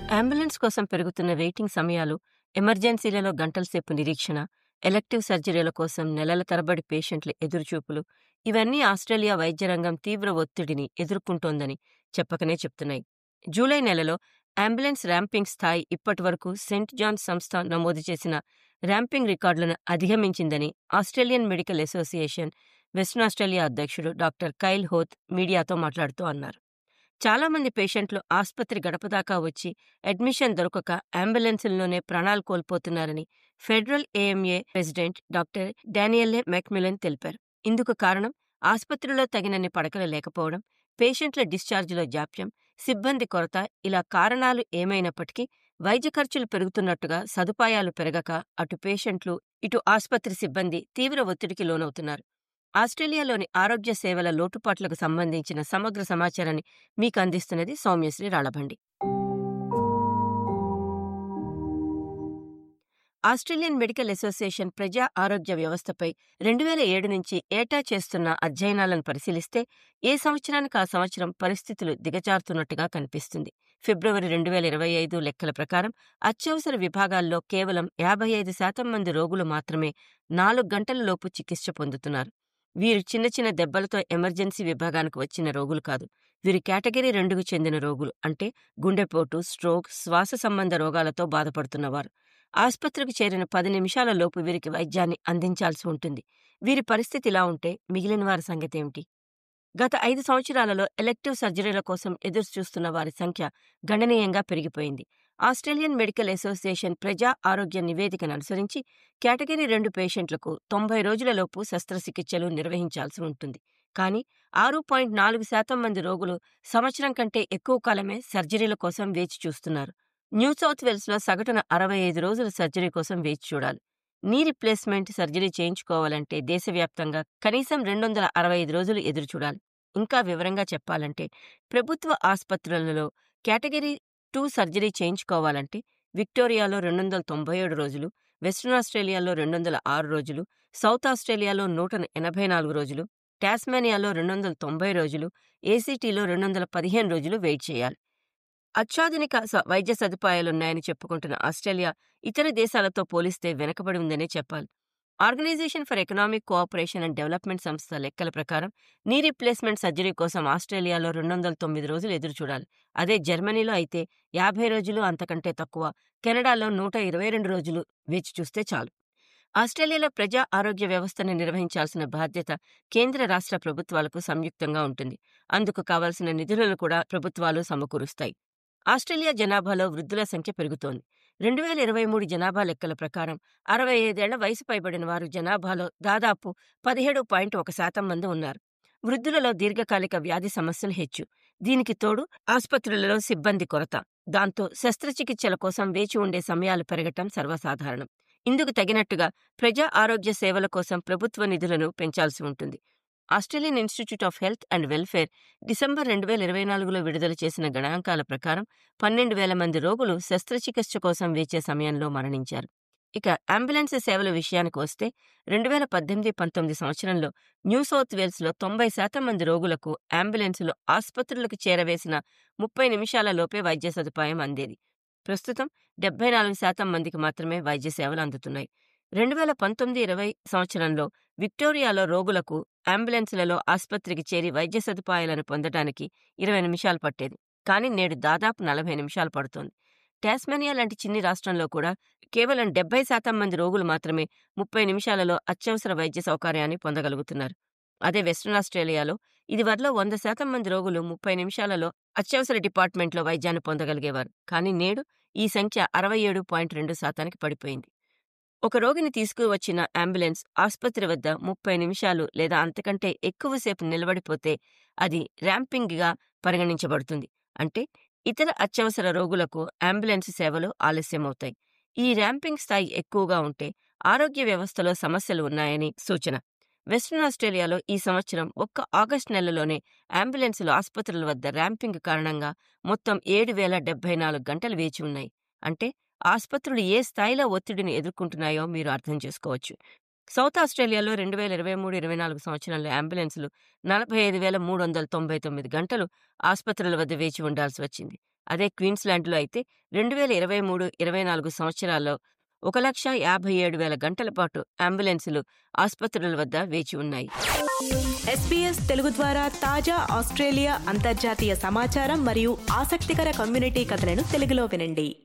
Ambulance కోసం పెరుగుతున్న waiting సమయాలు, ఎమర్జెన్సీలలో గంటల సేపు నిరీక్షణ, ఎలెక్టివ్ సర్జరీల కోసం నెలల తరబడి పేషెంట్ల ఎదురుచూపులు ఇవన్నీ ఆస్ట్రేలియా వైద్య రంగం తీవ్ర ఒత్తిడిని ఎదుర్కొంటోందని చెప్పకనే చెప్తున్నాయి. జూలై నెలలో అంబులెన్స్ ర్యాంపింగ్ స్థాయి ఇప్పటివరకు సెంట్ జాన్స్ సంస్థ నమోదు చేసిన ర్యాంపింగ్ రికార్డులను అధిగమించిందని Australian Medical Association Western Australia అధ్యక్షుడు డాక్టర్ కైల్ హోత్ మీడియాతో మాట్లాడుతూ అన్నారు. చాలా మంది పేషెంట్లు ఆస్పత్రి గడప దాకా వచ్చి అడ్మిషన్ దొరకక అంబులెన్సుల్లోనే ప్రాణాలు కోల్పోతున్నారని federal AMA president doctor Danielle McMullen తెలిపారు. ఇందుకు కారణం ఆస్పత్రిలో తగినన్ని పడకలు లేకపోవడం, పేషెంట్ల డిశ్చార్జిలో జాప్యం, సిబ్బంది కొరత ఇలా కారణాలు ఏమైనప్పటికీ వైద్య ఖర్చులు పెరుగుతున్నట్టుగా సదుపాయాలు పెరగక అటు పేషెంట్లు, ఇటు ఆస్పత్రి సిబ్బంది తీవ్ర ఒత్తిడికి లోనవుతున్నారు. ఆస్ట్రేలియాలోని ఆరోగ్య సేవల లోటుపాట్లకు సంబంధించిన సమగ్ర సమాచారాన్ని మీకు అందిస్తున్నది Soumyasri Ralabhandi. Australian Medical Association ప్రజా ఆరోగ్య వ్యవస్థపై రెండు వేల ఏడు నుంచి ఏటా చేస్తున్న అధ్యయనాలను పరిశీలిస్తే ఏ సంవత్సరానికి ఆ సంవత్సరం పరిస్థితులు దిగజారుతున్నట్టుగా కనిపిస్తుంది. ఫిబ్రవరి రెండు వేల ఇరవై ఐదు లెక్కల ప్రకారం అత్యవసర విభాగాల్లో కేవలం యాభై ఐదు శాతం మంది రోగులు మాత్రమే నాలుగు గంటల లోపు చికిత్స పొందుతున్నారు. వీరు చిన్న చిన్న దెబ్బలతో ఎమర్జెన్సీ విభాగానికి వచ్చిన రోగులు కాదు. వీరు కేటగిరీ రెండుకు చెందిన రోగులు అంటే గుండెపోటు, స్ట్రోక్, శ్వాస సంబంధ రోగాలతో బాధపడుతున్నవారు. ఆస్పత్రికి చేరిన పది నిమిషాల లోపు వీరికి వైద్యాన్ని అందించాల్సి ఉంటుంది. వీరి పరిస్థితి ఇలా ఉంటే మిగిలిన వారి సంగతేమిటి? గత ఐదు సంవత్సరాలలో ఎలెక్టివ్ సర్జరీల కోసం ఎదురుచూస్తున్న వారి సంఖ్య గణనీయంగా పెరిగిపోయింది. ఆస్ట్రేలియన్ మెడికల్ అసోసియేషన్ ప్రజా ఆరోగ్య నివేదికను అనుసరించి కేటగిరీ రెండు పేషెంట్లకు తొంభై రోజులలోపు శస్త్రచికిత్సలు నిర్వహించాల్సి ఉంటుంది. కానీ ఆరు పాయింట్ నాలుగు శాతం మంది రోగులు సంవత్సరం కంటే ఎక్కువ కాలమే సర్జరీల కోసం వేచి చూస్తున్నారు. న్యూ సౌత్ వేల్స్లో సగటున అరవై ఐదు రోజుల సర్జరీ కోసం వేచి చూడాలి. నీ రీప్లేస్మెంట్ సర్జరీ చేయించుకోవాలంటే దేశవ్యాప్తంగా కనీసం రెండు వందల అరవై ఐదు రోజులు ఎదురుచూడాలి. ఇంకా వివరంగా చెప్పాలంటే ప్రభుత్వ ఆస్పత్రులలో కేటగిరీ టూ సర్జరీ చేయించుకోవాలంటే విక్టోరియాలో రెండు వందల తొంభై ఏడు రోజులు, వెస్ట్రన్ ఆస్ట్రేలియాలో రెండు వందల ఆరు రోజులు, సౌత్ ఆస్ట్రేలియాలో నూట ఎనభై నాలుగు రోజులు, టాస్మానియాలో రెండు వందల తొంభై రోజులు, ఏసీటీలో రెండు వందల పదిహేను రోజులు వెయిట్ చేయాలి. అత్యాధునిక వైద్య సదుపాయాలున్నాయని చెప్పుకుంటున్న ఆస్ట్రేలియా ఇతర దేశాలతో పోలిస్తే వెనకబడి ఉందనే చెప్పాలి. Organisation for Economic Cooperation and Development సంస్థ లెక్కల ప్రకారం నీ రీప్లేస్మెంట్ సర్జరీ కోసం ఆస్ట్రేలియాలో రెండు వందల తొమ్మిది రోజులు ఎదురుచూడాలి. అదే జర్మనీలో అయితే యాభై రోజులు అంతకంటే తక్కువ, కెనడాలో నూట ఇరవై రెండు రోజులు వేచి చూస్తే చాలు. ఆస్ట్రేలియాలో ప్రజా ఆరోగ్య వ్యవస్థను నిర్వహించాల్సిన బాధ్యత కేంద్ర రాష్ట్ర ప్రభుత్వాలకు సంయుక్తంగా ఉంటుంది. అందుకు కావలసిన నిధులను కూడా ప్రభుత్వాలు సమకూరుస్తాయి. ఆస్ట్రేలియా జనాభాలో వృద్ధుల సంఖ్య పెరుగుతోంది. రెండు వేల ఇరవై మూడు జనాభా లెక్కల ప్రకారం అరవై ఐదేళ్ల వయసు పైబడిన వారు జనాభాలో దాదాపు పదిహేడు పాయింట్ ఒక శాతం మంది ఉన్నారు. వృద్ధులలో దీర్ఘకాలిక వ్యాధి సమస్యలు హెచ్చు. దీనికి తోడు ఆస్పత్రులలో సిబ్బంది కొరత. దాంతో శస్త్రచికిత్సల కోసం వేచి ఉండే సమయాలు పెరగటం సర్వసాధారణం. ఇందుకు తగినట్టుగా ప్రజా ఆరోగ్య సేవల కోసం ప్రభుత్వ నిధులను పెంచాల్సి ఉంటుంది. Australian Institute of Health and Welfare December రెండు వేల ఇరవై నాలుగులో విడుదల చేసిన గణాంకాల ప్రకారం పన్నెండు వేల మంది రోగులు శస్త్రచికిత్స కోసం వేచే సమయంలో మరణించారు. ఇక అంబులెన్స్ సేవల విషయానికి వస్తే రెండు వేల పద్దెనిమిది పంతొమ్మిది సంవత్సరంలో న్యూ సౌత్ వేల్స్లో తొంభై శాతం మంది రోగులకు అంబులెన్సులు ఆస్పత్రులకు చేరవేసిన ముప్పై నిమిషాల లోపే వైద్య సదుపాయం అందేది. ప్రస్తుతం డెబ్బై నాలుగు శాతం మందికి మాత్రమే వైద్య సేవలు అందుతున్నాయి. రెండు వేల పంతొమ్మిది ఇరవై సంవత్సరంలో విక్టోరియాలో రోగులకు అంబులెన్సులలో ఆస్పత్రికి చేరి వైద్య సదుపాయాలను పొందటానికి ఇరవై నిమిషాలు పట్టేది. కానీ నేడు దాదాపు నలభై నిమిషాలు పడుతోంది. టాస్మానియా లాంటి చిన్ని రాష్ట్రంలో కూడా కేవలం డెబ్బై శాతం మంది రోగులు మాత్రమే ముప్పై నిమిషాలలో అత్యవసర వైద్య సౌకర్యాన్ని పొందగలుగుతున్నారు. అదే వెస్ట్రన్ ఆస్ట్రేలియాలో ఇదివరలో వంద శాతం మంది రోగులు ముప్పై నిమిషాలలో అత్యవసర డిపార్ట్మెంట్లో వైద్యాన్ని పొందగలిగేవారు. కానీ నేడు ఈ సంఖ్య అరవై ఏడు పాయింట్ రెండు శాతానికి పడిపోయింది. ఒక రోగిని తీసుకువచ్చిన అంబులెన్స్ ఆస్పత్రి వద్ద ముప్పై నిమిషాలు లేదా అంతకంటే ఎక్కువసేపు నిలబడిపోతే అది ర్యాంపింగ్గా పరిగణించబడుతుంది. అంటే ఇతర అత్యవసర రోగులకు అంబులెన్స్ సేవలు ఆలస్యమవుతాయి. ఈ ర్యాంపింగ్ స్థాయి ఎక్కువగా ఉంటే ఆరోగ్య వ్యవస్థలో సమస్యలు ఉన్నాయని సూచన. వెస్ట్రన్ ఆస్ట్రేలియాలో ఈ సంవత్సరం ఒక్క ఆగస్టు నెలలోనే అంబులెన్సులు ఆస్పత్రుల వద్ద ర్యాంపింగ్ కారణంగా మొత్తం ఏడు వేల డెబ్బై నాలుగు గంటలు వేచి ఉన్నాయి. అంటే ఆస్పత్రులు ఏ స్థాయిలో ఒత్తిడిని ఎదుర్కొంటున్నాయో మీరు అర్థం చేసుకోవచ్చు. సౌత్ ఆస్ట్రేలియాలో రెండు వేల ఇరవై మూడు ఇరవై నాలుగు సంవత్సరంలో అంబులెన్సులు నలభై ఐదు వేల మూడు వందల తొంభై తొమ్మిది గంటలు ఆస్పత్రుల వద్ద వేచి ఉండాల్సి వచ్చింది. అదే క్వీన్స్లాండ్లో అయితే రెండు వేల ఇరవై మూడు ఇరవై నాలుగు సంవత్సరాల్లో ఒక లక్ష యాభై ఏడు వేల గంటల పాటు అంబులెన్సులు ఆసుపత్రుల వద్ద వేచి ఉన్నాయి ఎస్పీఎస్ తెలుగు ద్వారా తాజా ఆస్ట్రేలియా అంతర్జాతీయ సమాచారం మరియు ఆసక్తికర కమ్యూనిటీ కథలను తెలుగులో వినండి